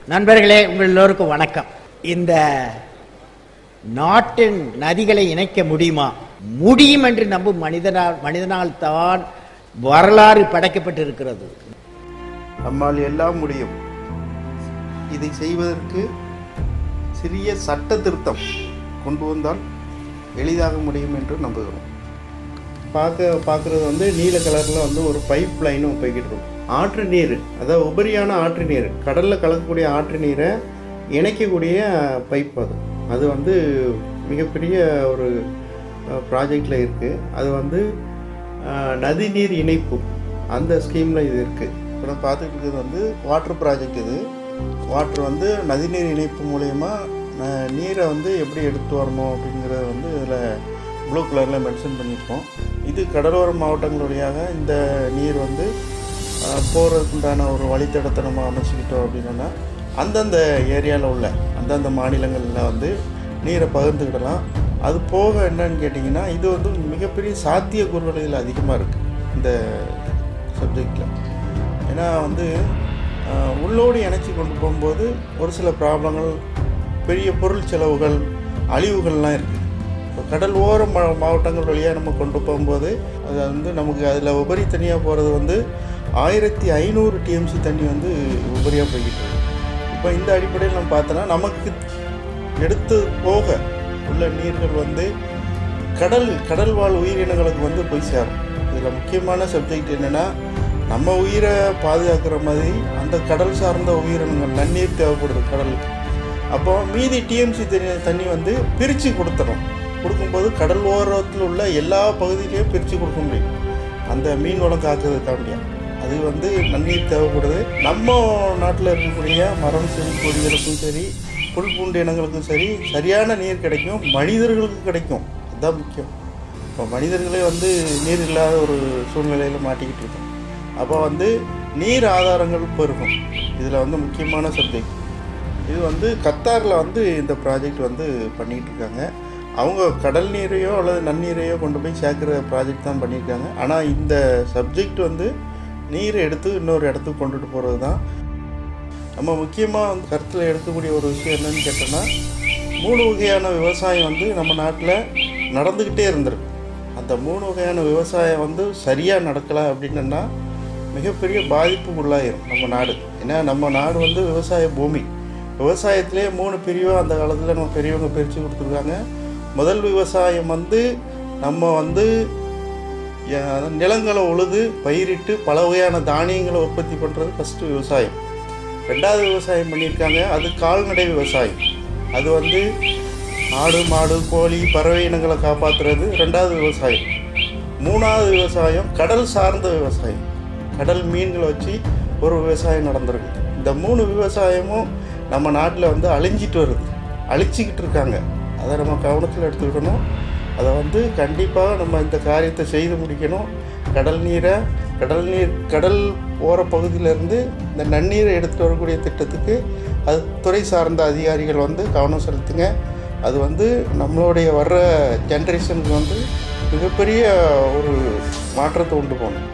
நண்பர்களே உங்கள் எல்லோருக்கும் வணக்கம் இந்த நாட்டின் நதிகளை இணைக்க முடியுமா முடியும் என்று நம்பும் மனிதனால் மனிதனால் தான் வரலாறு படைக்கப்பட்டிருக்கிறது நம்மால் எல்லாம் முடியும் இதை செய்வதற்கு சிறிய சட்ட திருத்தம் கொண்டு வந்தால் எளிதாக முடியும் என்று நம்புகிறோம் பார்க்க பார்க்குறது வந்து நீல கலரில் வந்து ஒரு பைப் லைனும் போய்கிட்டு இருக்கும் ஆற்று நீர் அதாவது உபரியான ஆற்று நீர் கடலில் கலக்கக்கூடிய ஆற்று நீரை இணைக்கக்கூடிய பைப் அது அது வந்து மிகப்பெரிய ஒரு ப்ராஜெக்டில் இருக்குது அது வந்து அஹ், நதிநீர் இணைப்பு அந்த ஸ்கீமில் இது இருக்குது இப்போ நான் பார்த்துட்டு இருக்கிறது வந்து வாட்டர் ப்ராஜெக்ட் இது வாட்டர் வந்து நதிநீர் இணைப்பு மூலயமா நீரை வந்து எப்படி எடுத்து வரணும் அப்படிங்கிறத வந்து இதில் ப்ளூ கலரில் மென்ஷன் பண்ணியிருக்கோம் இது கடலோர மாவட்டங்கள் வழியாக இந்த நீர் வந்து போகிறதுக்குண்டான ஒரு வழித்தடத்தை நம்ம அமைச்சுக்கிட்டோம் அப்படின்னா அந்தந்த ஏரியாவில் உள்ள அந்தந்த மாநிலங்களில் வந்து நீரை பகிர்ந்துக்கிடலாம் அது போக என்னன்னு கேட்டிங்கன்னா இது வந்து மிகப்பெரிய சாத்தியக்கூறுகள் இதில் அதிகமாக இருக்குது இந்த சப்ஜெக்டில் ஏன்னா வந்து ஆஹ், உள்ளோடு இணைச்சி கொண்டு போகும்போது ஒரு சில ப்ராப்ளங்கள் பெரிய பொருள் செலவுகள் அழிவுகள்லாம் இருக்குது இப்போ கடல் ஓர மா மாவட்டங்கள் வழியாக நம்ம கொண்டு போகும்போது அது வந்து நமக்கு அதில் உபரி தனியாக போகிறது வந்து ஆயிரத்தி ஐநூறு டிஎம்சி தண்ணி வந்து உபரியாக போய்கிட்டு இருக்கு இப்போ இந்த அடிப்படையில் நம்ம பார்த்தோன்னா நமக்கு எடுத்து போக உள்ள நீர்கள் வந்து கடல் கடல் வாழ் உயிரினங்களுக்கு வந்து போய் சேரும் இதில் முக்கியமான சப்ஜெக்ட் என்னென்னா நம்ம உயிரை பாதுகாக்கிற மாதிரி அந்த கடல் சார்ந்த உயிரினங்கள் நன்னீர் தேவைப்படுது கடலுக்கு அப்போ மீதி டிஎம்சி தண்ணி தண்ணி வந்து பிரித்து கொடுத்துறோம் கொடுக்கும்போது கடல் ஓரத்தில் உள்ள எல்லா பகுதியிலையும் பிரித்து கொடுக்க முடியும் அந்த மீன் வளம் காக்கிறதுக்காண்டியா அது வந்து நன்னீர் தேவைப்படுது நம்ம நாட்டில் இருக்கக்கூடிய மரம் செடி கொடிகளுக்கும் சரி புல் பூண்டு இனங்களுக்கும் சரி சரியான நீர் கிடைக்கும் மனிதர்களுக்கு கிடைக்கும் அதுதான் முக்கியம் இப்போ மனிதர்களே வந்து நீர் இல்லாத ஒரு சூழ்நிலையில் மாட்டிக்கிட்டு இருக்கோம் அப்போ வந்து நீர் ஆதாரங்கள் பெருகும் இதில் வந்து முக்கியமான சப்ஜெக்ட் இது வந்து கத்தாரில் வந்து இந்த ப்ராஜெக்ட் வந்து பண்ணிகிட்டு இருக்காங்க அவங்க கடல் நீரையோ அல்லது நன்னீரையோ கொண்டு போய் சேர்க்குற ப்ராஜெக்ட் தான் பண்ணியிருக்காங்க ஆனால் இந்த சப்ஜெக்ட் வந்து நீரை எடுத்து இன்னொரு இடத்துக்கு கொண்டுட்டு போகிறது தான் நம்ம முக்கியமாக வந்து கருத்தில் எடுக்கக்கூடிய ஒரு விஷயம் என்னன்னு கேட்டோன்னா மூணு வகையான விவசாயம் வந்து நம்ம நாட்டில் நடந்துக்கிட்டே இருந்திருக்கு அந்த மூணு வகையான விவசாயம் வந்து சரியாக நடக்கலை அப்படின்னா மிகப்பெரிய பாதிப்புக்கு உள்ளாயிரும் நம்ம நாடு ஏன்னா நம்ம நாடு வந்து விவசாய பூமி விவசாயத்திலே மூணு பிரிவாக அந்த காலத்தில் நம்ம பெரியவங்க பிரித்து கொடுத்துருக்காங்க முதல் விவசாயம் வந்து நம்ம வந்து ய- நிலங்களை உழுது பயிரிட்டு பல வகையான தானியங்களை உற்பத்தி பண்ணுறது ஃபஸ்ட்டு விவசாயம் ரெண்டாவது விவசாயம் பண்ணியிருக்காங்க அது கால்நடை விவசாயம் அது வந்து ஆடு மாடு கோழி பறவை இனங்களை காப்பாற்றுறது ரெண்டாவது விவசாயம் மூணாவது விவசாயம் கடல் சார்ந்த விவசாயம் கடல் மீன்களை வச்சு ஒரு விவசாயம் நடந்திருக்கு இந்த மூணு விவசாயமும் நம்ம நாட்டில் வந்து அழிஞ்சிட்டு வருது அழிச்சிக்கிட்டு இருக்காங்க அதை நம்ம கவனத்தில் எடுத்துக்கிடணும் அதை வந்து கண்டிப்பாக நம்ம இந்த காரியத்தை செய்து முடிக்கணும் கடல் நீரை கடல் நீர் கடல் போகிற பகுதியிலேருந்து இந்த நன்னீரை எடுத்துகிட்டு வரக்கூடிய திட்டத்துக்கு அது துறை சார்ந்த அதிகாரிகள் வந்து கவனம் செலுத்துங்க அது வந்து நம்மளுடைய வர்ற ஜென்ரேஷனுக்கு வந்து மிகப்பெரிய ஒரு மாற்றத்தை உண்டு போகணும்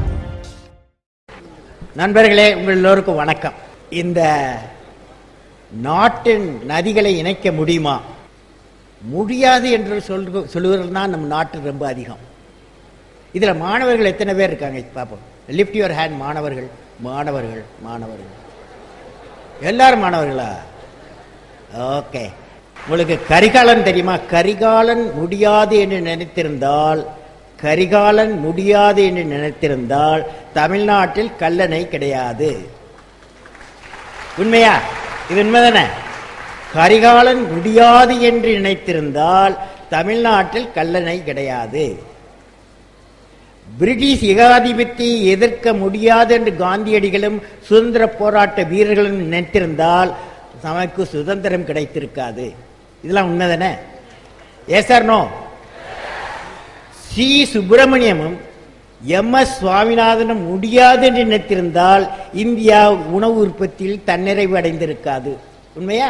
நண்பர்களே உங்கள் எல்லோருக்கும் வணக்கம் இந்த நாட்டின் நதிகளை இணைக்க முடியுமா முடியாது என்று சொல் சொல்லுவர்கள் தான் நம்ம நாட்டில் ரொம்ப அதிகம் இதில் மாணவர்கள் எத்தனை பேர் இருக்காங்க பார்ப்போம் லிஃப்ட் யுவர் ஹேண்ட் மாணவர்கள் மாணவர்கள் மாணவர்கள் எல்லாரும் மாணவர்களா ஓகே உங்களுக்கு கரிகாலன் தெரியுமா கரிகாலன் முடியாது என்று நினைத்திருந்தால் கரிகாலன் முடியாது என்று நினைத்திருந்தால் தமிழ்நாட்டில் கல்லணை கிடையாது உண்மையா இது உண்மைதானே கரிகாலன் முடியாது என்று நினைத்திருந்தால் தமிழ்நாட்டில் கல்லணை கிடையாது பிரிட்டிஷ் ஏகாதிபத்தியை எதிர்க்க முடியாது என்று காந்தியடிகளும் சுதந்திர போராட்ட வீரர்களும் நினைத்திருந்தால் நமக்கு சுதந்திரம் கிடைத்திருக்காது இதெல்லாம் உண்மைதானே எஸ் ஆர் நோ சி சுப்பிரமணியமும் எம் எஸ் சுவாமிநாதனும் முடியாது என்று நினைத்திருந்தால் இந்தியா உணவு உற்பத்தியில் தன்னிறைவு அடைந்திருக்காது உண்மையா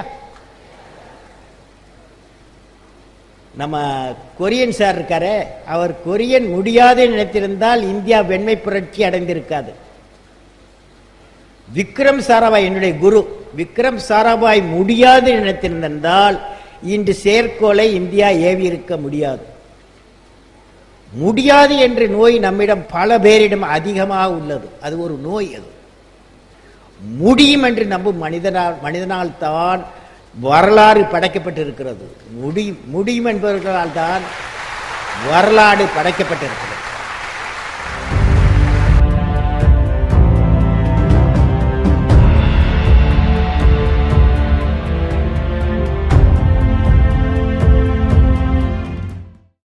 நம்ம கொரியன் சார் இருக்காரு அவர் கொரியன் முடியாது நினைத்திருந்தால் இந்தியா வெண்மை புரட்சி அடைந்திருக்காது விக்ரம் சாராபாய் என்னுடைய குரு விக்ரம் சாராபாய் முடியாது நினைத்திருந்தால் இன்று செயற்கோளை இந்தியா ஏவி இருக்க முடியாது முடியாது என்ற நோய் நம்மிடம் பல பேரிடம் அதிகமாக உள்ளது அது ஒரு நோய் அது முடியும் என்று நம்பும் மனிதனால் மனிதனால் தான் வரலாறு படைக்கப்பட்டிருக்கிறது முடியும் முடியும் என்பவர்களால் தான் வரலாறு படைக்கப்பட்டிருக்கிறது